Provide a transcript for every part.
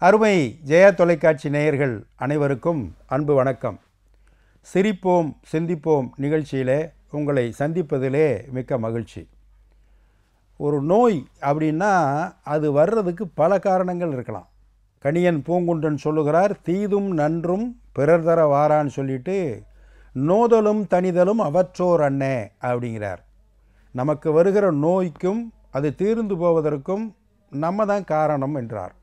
அருமை ஜெயா தொலைக்காட்சி நேயர்கள் அனைவருக்கும் அன்பு வணக்கம் சிரிப்போம் சிந்திப்போம் நிகழ்ச்சியிலே உங்களை சந்திப்பதிலே மிக்க மகிழ்ச்சி ஒரு நோய் அப்படின்னா அது வர்றதுக்கு பல காரணங்கள் இருக்கலாம் கணியன் பூங்குன்றன் சொல்லுகிறார் தீதும் நன்றும் பிறர் தர வாரான்னு சொல்லிட்டு நோதலும் தனிதலும் அவற்றோர் அண்ணே அப்படிங்கிறார் நமக்கு வருகிற நோய்க்கும் அது தீர்ந்து போவதற்கும் நம்ம தான் காரணம் என்றார்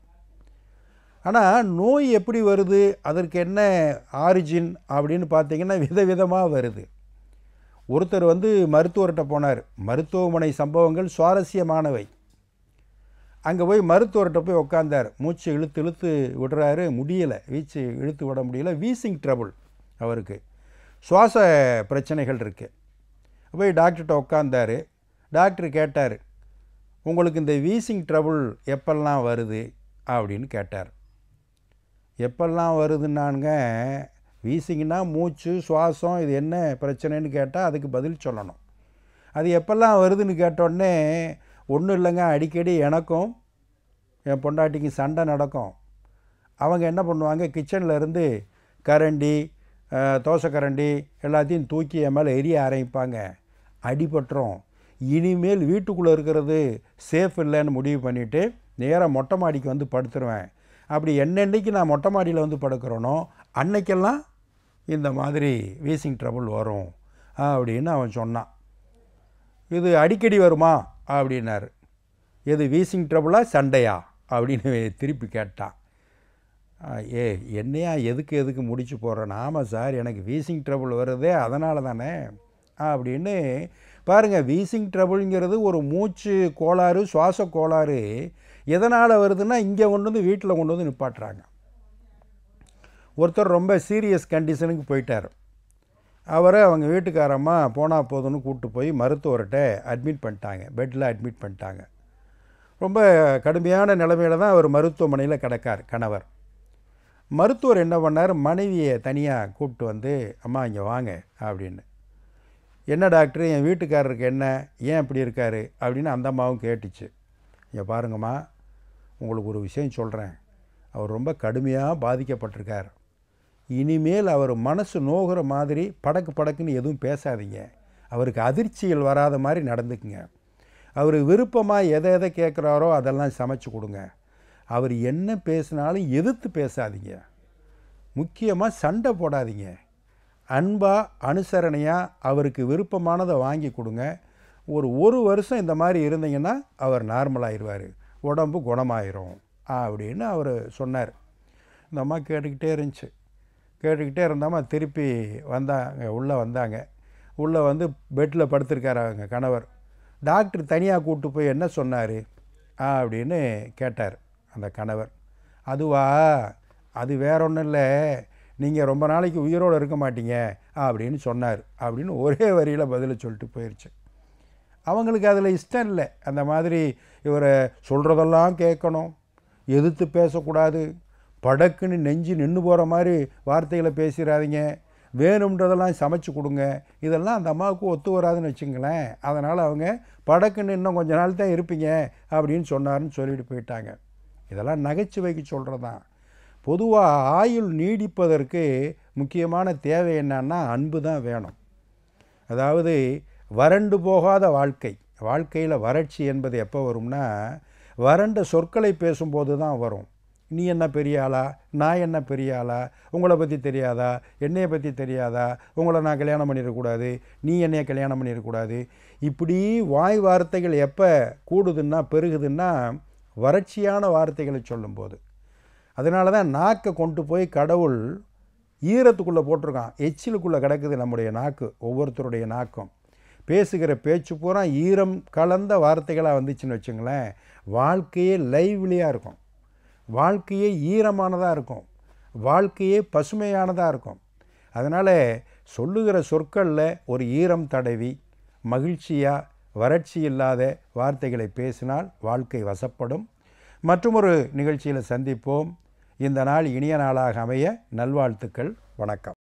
ஆனால் நோய் எப்படி வருது அதற்கு என்ன ஆரிஜின் அப்படின்னு பார்த்தீங்கன்னா விதவிதமாக வருது ஒருத்தர் வந்து மருத்துவர்கிட்ட போனார் மருத்துவமனை சம்பவங்கள் சுவாரஸ்யமானவை அங்கே போய் மருத்துவர்கிட்ட போய் உட்காந்தார் மூச்சு இழுத்து இழுத்து விடுறாரு முடியலை வீச்சு இழுத்து விட முடியல வீசிங் ட்ரபுள் அவருக்கு சுவாச பிரச்சனைகள் இருக்குது போய் டாக்டர்கிட்ட உட்காந்தாரு டாக்டர் கேட்டார் உங்களுக்கு இந்த வீசிங் ட்ரபுள் எப்பெல்லாம் வருது அப்படின்னு கேட்டார் எப்பெல்லாம் வருதுன்னாங்க வீசிங்னா மூச்சு சுவாசம் இது என்ன பிரச்சனைன்னு கேட்டால் அதுக்கு பதில் சொல்லணும் அது எப்பெல்லாம் வருதுன்னு கேட்டோடனே ஒன்றும் இல்லைங்க அடிக்கடி எனக்கும் என் பொண்டாட்டிக்கு சண்டை நடக்கும் அவங்க என்ன பண்ணுவாங்க கிச்சனில் இருந்து கரண்டி அஹ், தோசை கரண்டி எல்லாத்தையும் தூக்கி என் மேலே எரிய ஆரம்பிப்பாங்க அடிபட்டுரும் இனிமேல் வீட்டுக்குள்ளே இருக்கிறது சேஃப் இல்லைன்னு முடிவு பண்ணிவிட்டு நேராக மொட்டை மாடிக்கு வந்து படுத்துருவேன் அப்படி என்னென்னைக்கு நான் மொட்டை மாடியில் வந்து படுக்கிறேனோ அன்னைக்கெல்லாம் இந்த மாதிரி வீசிங் ட்ரபுள் வரும் அப்படின்னு அவன் சொன்னான் இது அடிக்கடி வருமா அப்படின்னாரு எது வீசிங் ட்ரபுளா சண்டையா அப்படின்னு திருப்பி கேட்டான் ஆ, ஏ என்னையா எதுக்கு எதுக்கு முடிச்சு போடுறேன் ஆமாம் சார் எனக்கு வீசிங் ட்ரபுள் வருதே அதனால தானே அப்படின்னு பாருங்கள் வீசிங் ட்ரபுள்ங்கிறது ஒரு மூச்சு கோளாறு சுவாச கோளாறு எதனால் வருதுன்னா இங்கே கொண்டு வந்து வீட்டில் கொண்டு வந்து நிப்பாட்டுறாங்க ஒருத்தர் ரொம்ப சீரியஸ் கண்டிஷனுக்கு போயிட்டார் அவரை அவங்க வீட்டுக்காரம்மா போனால் போதும்னு கூப்பிட்டு போய் மருத்துவர்கிட்ட அட்மிட் பண்ணிட்டாங்க பெட்டில் அட்மிட் பண்ணிட்டாங்க ரொம்ப கடுமையான நிலைமையில தான் அவர் மருத்துவமனையில் கிடக்கார் கணவர் மருத்துவர் என்ன பண்ணார் மனைவியை தனியாக கூப்பிட்டு வந்து அம்மா இங்கே வாங்க அப்படின்னு என்ன டாக்டர் என் வீட்டுக்காரருக்கு என்ன ஏன் இப்படி இருக்காரு அப்படின்னு அந்த அம்மாவும் கேட்டுச்சு இங்கே பாருங்கம்மா உங்களுக்கு ஒரு விஷயம் சொல்கிறேன் அவர் ரொம்ப கடுமையாக பாதிக்கப்பட்டிருக்கார் இனிமேல் அவர் மனசு நோகிற மாதிரி படக்கு படக்குன்னு எதுவும் பேசாதீங்க அவருக்கு அதிர்ச்சிகள் வராத மாதிரி நடந்துக்குங்க அவர் விருப்பமாக எதை எதை கேட்குறாரோ அதெல்லாம் சமைச்சு கொடுங்க அவர் என்ன பேசினாலும் எதிர்த்து பேசாதீங்க முக்கியமாக சண்டை போடாதீங்க அன்பாக அனுசரணையாக அவருக்கு விருப்பமானதை வாங்கி கொடுங்க ஒரு ஒரு வருஷம் இந்த மாதிரி இருந்தீங்கன்னா அவர் நார்மலாகிடுவார் உடம்பு குணமாயிரும் அப்படின்னு அவர் சொன்னார் இந்த அம்மா கேட்டுக்கிட்டே இருந்துச்சு கேட்டுக்கிட்டே இருந்தாமா திருப்பி வந்தாங்க உள்ளே வந்தாங்க உள்ளே வந்து பெட்டில் படுத்திருக்காரு அவங்க கணவர் டாக்டர் தனியாக கூப்பிட்டு போய் என்ன சொன்னார் அப்படின்னு கேட்டார் அந்த கணவர் அதுவா அது வேற ஒன்றும் இல்லை நீங்கள் ரொம்ப நாளைக்கு உயிரோடு இருக்க மாட்டீங்க அப்படின்னு சொன்னார் அப்படின்னு ஒரே வரியில் பதிலை சொல்லிட்டு போயிடுச்சு அவங்களுக்கு அதில் இஷ்டம் இல்லை அந்த மாதிரி இவரை சொல்கிறதெல்லாம் கேட்கணும் எதிர்த்து பேசக்கூடாது படக்குன்னு நெஞ்சு நின்று போகிற மாதிரி வார்த்தைகளை பேசிடாதீங்க வேணுன்றதெல்லாம் சமைச்சு கொடுங்க இதெல்லாம் அந்த அம்மாவுக்கு ஒத்து வராதுன்னு வச்சுங்களேன் அதனால் அவங்க படக்குன்னு இன்னும் கொஞ்ச நாள் தான் இருப்பீங்க அப்படின்னு சொன்னாருன்னு சொல்லிட்டு போயிட்டாங்க இதெல்லாம் நகைச்சுவைக்கு சொல்கிறது தான் பொதுவாக ஆயுள் நீடிப்பதற்கு முக்கியமான தேவை என்னன்னா அன்பு தான் வேணும் அதாவது வறண்டு போகாத வாழ்க்கை வாழ்க்கையில் வறட்சி என்பது எப்போ வரும்னா வறண்ட சொற்களை பேசும்போது தான் வரும் நீ என்ன பெரிய ஆளா நான் என்ன பெரிய ஆளா உங்களை பற்றி தெரியாதா என்னைய பற்றி தெரியாதா உங்களை நான் கல்யாணம் பண்ணிடக்கூடாது நீ என்னைய கல்யாணம் பண்ணிடக்கூடாது இப்படி வாய் வார்த்தைகள் எப்போ கூடுதுன்னா பெருகுதுன்னா வறட்சியான வார்த்தைகளை சொல்லும்போது அதனால தான் நாக்கை கொண்டு போய் கடவுள் ஈரத்துக்குள்ளே போட்டிருக்கான் எச்சிலுக்குள்ளே கிடக்குது நம்முடைய நாக்கு ஒவ்வொருத்தருடைய நாக்கும் பேசுகிற பேச்சு பூரா ஈரம் கலந்த வார்த்தைகளாக வந்துச்சுன்னு வச்சுங்களேன் வாழ்க்கையே லைவ்லியாக இருக்கும் வாழ்க்கையே ஈரமானதாக இருக்கும் வாழ்க்கையே பசுமையானதாக இருக்கும் அதனால் சொல்லுகிற சொற்களில் ஒரு ஈரம் தடவி மகிழ்ச்சியாக வறட்சி இல்லாத வார்த்தைகளை பேசினால் வாழ்க்கை வசப்படும் மற்றொரு நிகழ்ச்சியில் சந்திப்போம் இந்த நாள் இனிய நாளாக அமைய நல்வாழ்த்துக்கள் வணக்கம்